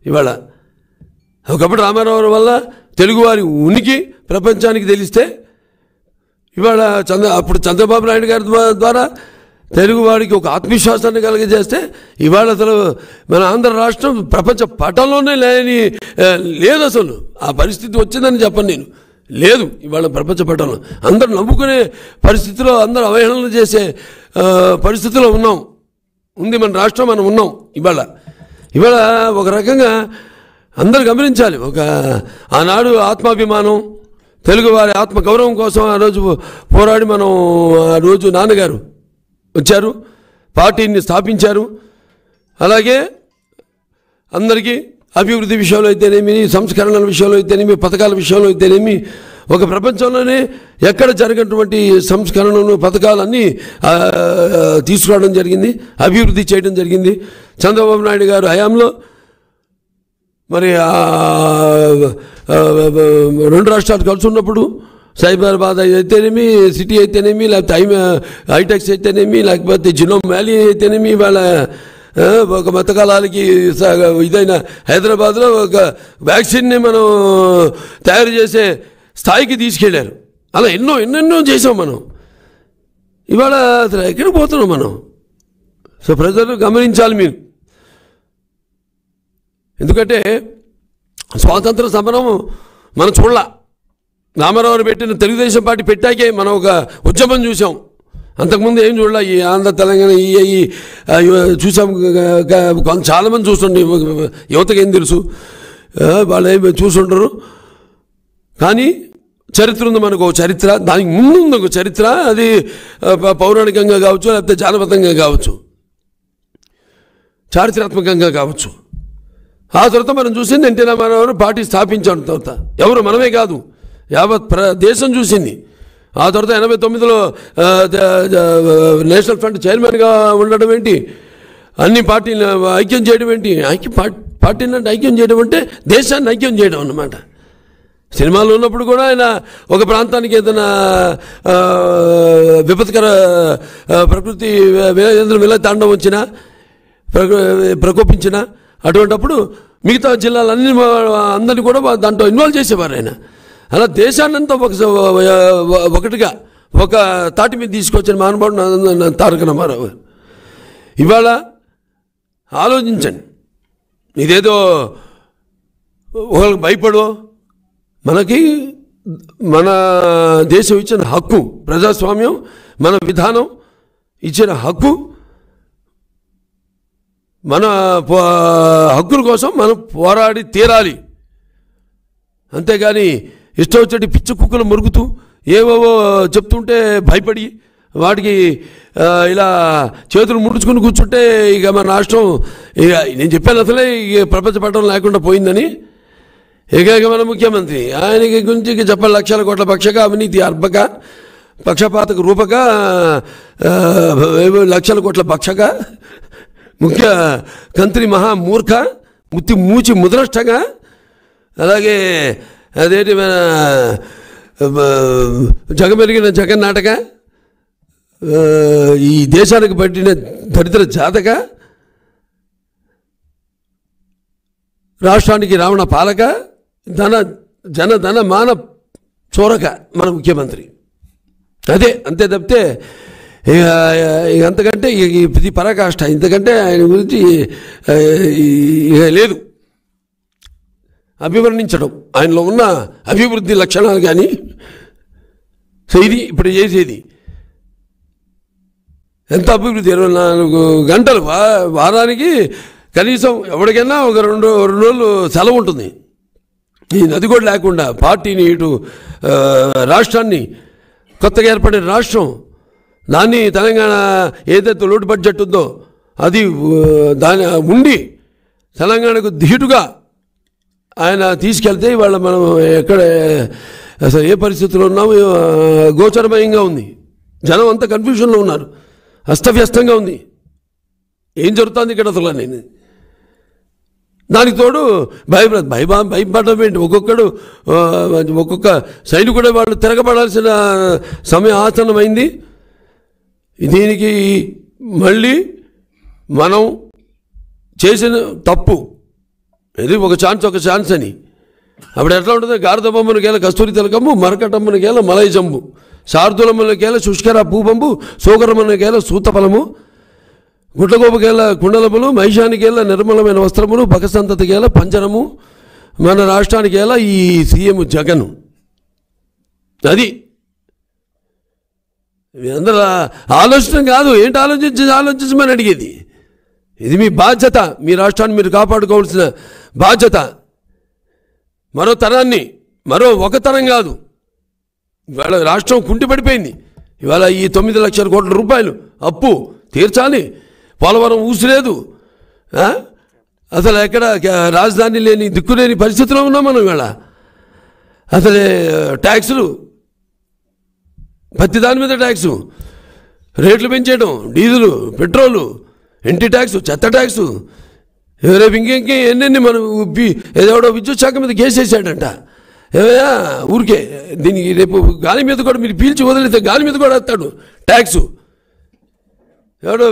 ఇవాళ ఒకప్పుడు రామారావు వల్ల తెలుగువారి ఉనికి ప్రపంచానికి తెలిస్తే ఇవాళ చంద్ర అప్పుడు చంద్రబాబు నాయుడు గారి ద్వా- ద్వారా తెలుగు వాడికి ఒక ఆత్మవిశ్వాసాన్ని కలిగజేస్తే ఇవాళ అసలు మన ఆంధ్ర రాష్ట్రం ప్రపంచ పటంలోనే లేని ఆ, లేదు అసలు ఆ పరిస్థితి వచ్చిందని చెప్పను నేను లేదు ఇవాళ ప్రపంచ పటంలో అందరూ నవ్వుకునే పరిస్థితిలో అందరూ అవహేళన చేసే ఆ, పరిస్థితిలో ఉన్నాం ఉంది మన రాష్ట్రం మనం ఉన్నాం ఇవాళ ఇవాళ ఒక రకంగా అందరు గమనించాలి ఒక ఆనాడు ఆత్మాభిమానం తెలుగు వారి ఆత్మ గౌరవం కోసం ఆ రోజు పోరాడి మనం ఆ రోజు నాన్నగారు వచ్చారు పార్టీని స్థాపించారు అలాగే అందరికీ అభివృద్ధి విషయంలో అయితేనేమి సంస్కరణల విషయంలో అయితేనేమి పథకాల విషయంలో అయితేనేమి ఒక ప్రపంచంలోనే ఎక్కడ జరిగినటువంటి సంస్కరణలు పథకాలన్నీ ఆ, తీసుకురావడం జరిగింది అభివృద్ధి చేయడం జరిగింది చంద్రబాబు నాయుడు గారు హయాంలో మరి ఆ, ఆ, రెండు రాష్ట్రాలు కలిసి ఉన్నప్పుడు సైబరాబాద్ అయితేనేమి సిటీ అయితేనేమి లేకపోతే ఐ హైటెక్స్ అయితేనేమి లేకపోతే జినోమ్ వ్యాలీ అయితేనేమి వాళ్ళ ఆ, ఒక మతకాలాలకి స- ఇదైన హైదరాబాద్లో ఒక వ్యాక్సిన్ని మనం తయారు చేసే స్థాయికి తీసుకెళ్ళారు అలా ఎన్నో ఎన్నెన్నో చేసాం మనం ఇవాళ అసలు ఎక్కడికి పోతున్నాం మనం సో ప్రజలు గమనించాలి మీరు ఎందుకంటే స్వాతంత్ర సమరం మనం చూడలా రామారావు పెట్టిన తెలుగుదేశం పార్టీ పెట్టాకే మనం ఒక ఉద్యమం చూసాం అంతకుముందు ఏం చూడలే ఈ ఆంధ్ర తెలంగాణ ఈ ఈ ఆ, ఇవ- చూసాం గ- గ- కొంత చాలామంది చూస్తుండే యువతకి ఏం తెలుసు ఆ, వాళ్ళు ఏమి చూసుంటారు కానీ చరిత్ర ఉంది మనకు ఒక చరిత్ర దానికి ముందు ఉంది ఒక చరిత్ర అది ఆ, ప- పౌరాణికంగా కావచ్చు లేకపోతే జానపదంగా కావచ్చు చారిత్రాత్మకంగా కావచ్చు ఆ తర్వాత మనం చూసింది ఎన్టీ రామారావు పార్టీ స్థాపించాడు తర్వాత ఎవరు మనమే కాదు యావత్ ప్ర దేశం చూసింది ఆ తర్వాత ఎనభై తొమ్మిదిలో ఆ, ద- ద- నేషనల్ ఫ్రంట్ చైర్మన్గా ఉండడం ఏంటి అన్ని పార్టీలు ఐక్యం చేయడం ఏంటి ఐక్య పార్టీ పార్టీని అంటే ఐక్యం చేయడం అంటే దేశాన్ని ఐక్యం చేయడం అన్నమాట సినిమాలో ఉన్నప్పుడు కూడా ఆయన ఒక ప్రాంతానికి ఏదైనా ఆ, విపత్కర ఆ, ప్రకృతి ఏదైనా విల తాండం వచ్చినా ప్రక- ప్రకోపించిన అటువంటప్పుడు మిగతా జిల్లాలన్నీ వా- అందరినీ కూడా వా- దాంట్లో ఇన్వాల్వ్ చేసేవారు ఆయన అలా దేశాన్నంతా ఒక ఒకటిగా ఒక తాటి మీద తీసుకొచ్చిన మహానుభావుడు నా- నా తారక రామారావు గారు. ఇవాళ ఆలోచించండి ఇదేదో ఒకరికి భయపడో మనకి మన దేశం ఇచ్చిన హక్కు ప్రజాస్వామ్యం మన విధానం ఇచ్చిన హక్కు మన పో- హక్కుల కోసం మనం పోరాడి తీరాలి అంతేగాని ఇష్టం వచ్చేటి పిచ్చి కుక్కలు మురుగుతూ ఏవేవో చెప్తుంటే భయపడి వాటికి ఆ, ఇలా చేతులు ముడుచుకుని కూర్చుంటే ఇక మన రాష్ట్రం ఇక నేను చెప్పాను అసలే ఇక ప్రపంచ పట్టణం లేకుండా పోయిందని ఏకైక మన ముఖ్యమంత్రి ఆయనకి గురించి ఇక చెప్పాలి లక్షల కోట్ల పక్షక అవినీతి అర్భక పక్షపాతకు రూపక ఆ, ఏవో లక్షల కోట్ల పక్షక ముఖ్య కంత్రి మహా మూర్ఖ ముత్తి మూచి ముద్రష్టగా అలాగే అదేంటి మన ఆ, జగమెరిగిన జగన్నాటక ఆ, ఈ దేశానికి పట్టిన దరిద్ర జాతక రాష్ట్రానికి రావణ పాలక ధన జన ధన మాన చోరక మన ముఖ్యమంత్రి అదే అంతే తప్పితే ఇక ఇక అంతకంటే ఇక ఇది పరాకాష్ట ఇంతకంటే ఆయన గురించి ఆ, ఇక లేదు అభివర్ణించడం ఆయనలో ఉన్న అభివృద్ధి లక్షణాలు కానీ సో ఇది ఇప్పుడు చేసేది ఎంత అభివృద్ధి ఇరవై నాలుగు గంటలు వా- వారానికి కనీసం ఎవరికైనా ఒక రెండు రెండు రోజులు సెలవు ఉంటుంది ఈ నది కూడా లేకుండా పార్టీని ఇటు ఆ, రాష్ట్రాన్ని కొత్తగా ఏర్పడిన రాష్ట్రం దాన్ని తెలంగాణ ఏదైతే లోటు బడ్జెట్ ఉందో అది ఆ, దాని ఉండి తెలంగాణకు ధీటుగా ఆయన తీసుకెళ్తే ఇవాళ మనం ఎక్కడ అసలు ఏ పరిస్థితిలో ఉన్నామో ఆ, గోచరమయంగా ఉంది జనం అంతా కన్ఫ్యూషన్లో ఉన్నారు అస్తవ్యస్తంగా ఉంది ఏం జరుగుతుంది ఇక్కడ అసలు నేను దానికి తోడు భయపడ భయభా భయపడడం ఏంటి ఒక్కొక్కడు ఆ, ఒక్కొక్క సైనికుడే వాళ్ళు తిరగబడాల్సిన సమయం ఆసన్నమైంది దీనికి మళ్ళీ మనం చేసిన తప్పు ఇది ఒక ఛాన్స్ ఒక ఛాన్స్ అని అప్పుడు ఎట్లా ఉంటుంది గారద బొమ్మనికేల కస్తూరి తిలకమ్ము మరకటమ్మనికేల మలై జంబు శార్దులమ్మనికేల శుష్కర పూబంబు సోకరమ్మనికేల సూతఫలము గుడ్లగోపకేల కుండలములు మహిషానికేల నిర్మలమైన వస్త్రములు బకసంతతికేల పంజరము మన రాష్ట్రానికేల ఈ సీఎం జగన్ అది మీ అందరూ ఆలోచన కాదు ఏంటి ఆలోచించి ఆలోచించమని అడిగేది ఇది మీ బాధ్యత మీ రాష్ట్రాన్ని మీరు కాపాడుకోవాల్సిన బాధ్యత మరో తరాన్ని మరో ఒక తరం కాదు ఇవాళ రాష్ట్రం కుంటిపడిపోయింది ఇవాళ ఈ తొమ్మిది లక్షల కోట్ల రూపాయలు అప్పు తీర్చాలి పోలవరం ఊసిలేదు ఆ? అసలు ఎక్కడ క- రాజధాని లేని దిక్కులేని పరిస్థితిలో ఉన్నాం మనం ఇవాళ అసలు ట్యాక్సులు ప్రతి దాని మీద ట్యాక్సు రేట్లు పెంచేయడం డీజిలు పెట్రోలు ఇంటి ట్యాక్సు చెత్త ట్యాక్సు రేపు ఇంకెంకే ఎన్నెన్ని మనం ఉప్పి ఏదోడో విద్యుత్ శాఖ మీద కేసు వేసాడంట ఏమయ్యా ఊరికే దీనికి రేపు గాలి మీద కూడా మీరు పీల్చి వదిలితే గాలి మీద కూడా వేస్తాడు ట్యాక్సు ఎవడో